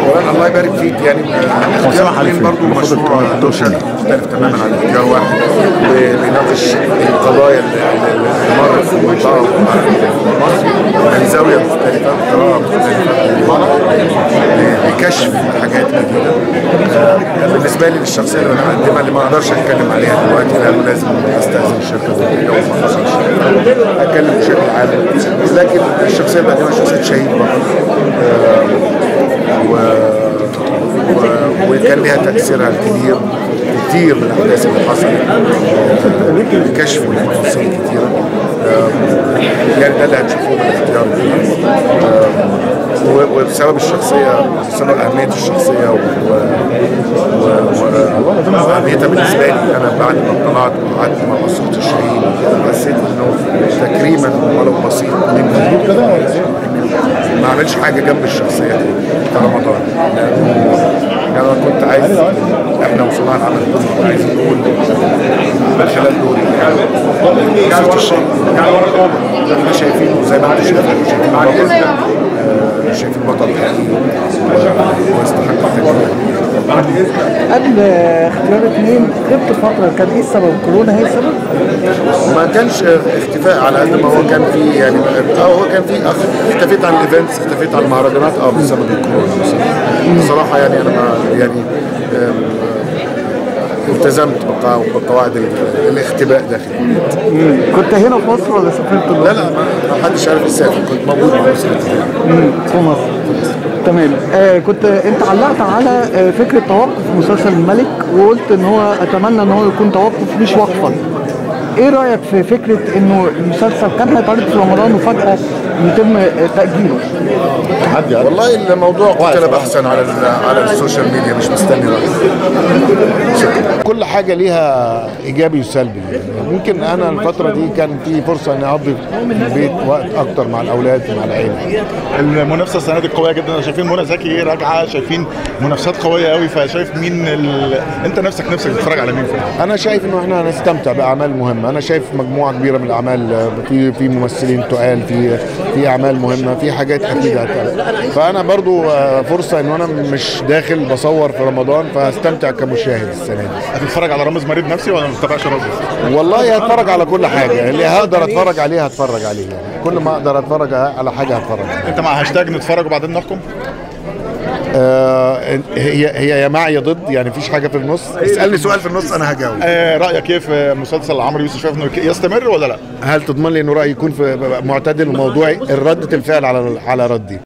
اولا الله يبارك فيك يعني حسام اختيار حنفي. اثنين برضه المفروض مشروع الدكتور مختلف مختلف تماما عن اختيار واحد بيناقش القضايا اللي اللي مرت في المنطقه مصر من زاويه مختلفه بقراءه مختلفه بكشف حاجات جديده آه، بالنسبه لي الشخصيه اللي انا مقدمها اللي ما اقدرش اتكلم عليها دلوقتي لانه لازم استاذن الشركه الضريبيه وما أخصص الشركه اتكلم بشكل عام لكن الشخصيه اللي بقدمها شخصيه شهيد بطل آه، و... و... وكان لها تأثيرها الكبير كتير من الأحداث اللي حصلت آه، بكشف تفاصيل كتيرة آه، يعني ده اللي هتشوفوه من الاختيار آه، و- وبسبب الشخصية بسبب أهمية الشخصية و... و... و... وأهميتها بالنسبة لي أنا بعد ما طلعت وقعدت مع أسرة الشهيد حسيت إنه تكريما ولو بسيط مني ما اعملش حاجه جنب الشخصيه دي بتاع رمضان لانه يعني انا كنت عايز احنا وصناع العمل كنا عايزين نقول من خلال دول شفت الشيء احنا شايفينه زي ما انتم شايفين شايفين بطل آه، شايفين بطل حقيقي و- ويستحق التكريم قبل اختيار اثنين غبت فتره كان ايه السبب؟ كورونا هي السبب؟ ما كانش اختفاء على قد ما هو كان في يعني اه هو كان في أخ- اختفيت عن الايفنتس اختفيت عن المهرجانات اه بسبب الكورونا بصراحه بصراحه يعني انا ما يعني آم، التزمت بقوا- بقواعد ال- الاختباء داخل البيت كنت هنا في مصر ولا سافرت لا لا ما ما حدش عارف يسافر كنت موجود مع اسرتي مم، في مصر تمام آه كنت انت علقت على آه فكره توقف مسلسل الملك وقلت ان هو اتمنى ان هو يكون توقف مش وقفا ايه رايك في فكره انه المسلسل كان هيتعرض في رمضان وفجاه يتم آه، تاجيله تحدي والله الموضوع كنت بحثا على ال- على السوشيال ميديا مش مستني رأيك كل حاجه ليها ايجابي وسلبي يعني ممكن انا الفتره دي كان في فرصه اني اقضي في البيت وقت اكتر مع الاولاد ومع العيله المنافسه السنه دي قويه جدا شايفين منى زكي راجعه شايفين منافسات قويه قوي فشايف مين ال... انت نفسك نفسك تتفرج على مين فيهم انا شايف انه احنا هنستمتع باعمال مهمه انا شايف مجموعه كبيره من الاعمال آه، في في ممثلين تقال في في اعمال مهمه في حاجات اكيد هتعمل فانا برضو آه، فرصه ان انا مش داخل بصور في رمضان فهستمتع كمشاهد السنه دي هتتفرج على رامز مريض نفسي ولا ما بتتابعش رامز؟ والله هتفرج على كل حاجه اللي هقدر اتفرج عليه هتفرج عليه يعني كل ما اقدر اتفرج على حاجه هتفرج عليها انت مع هاشتاج نتفرج وبعدين نحكم؟ آه هي هي يا مع يا ضد يعني مفيش حاجه في النص اسالني سؤال في النص انا هجاوب آه رايك ايه في مسلسل عمرو يوسف شايف انه يستمر ولا لا؟ هل تضمن لي انه رايي يكون في معتدل وموضوعي ردة الفعل على على ردي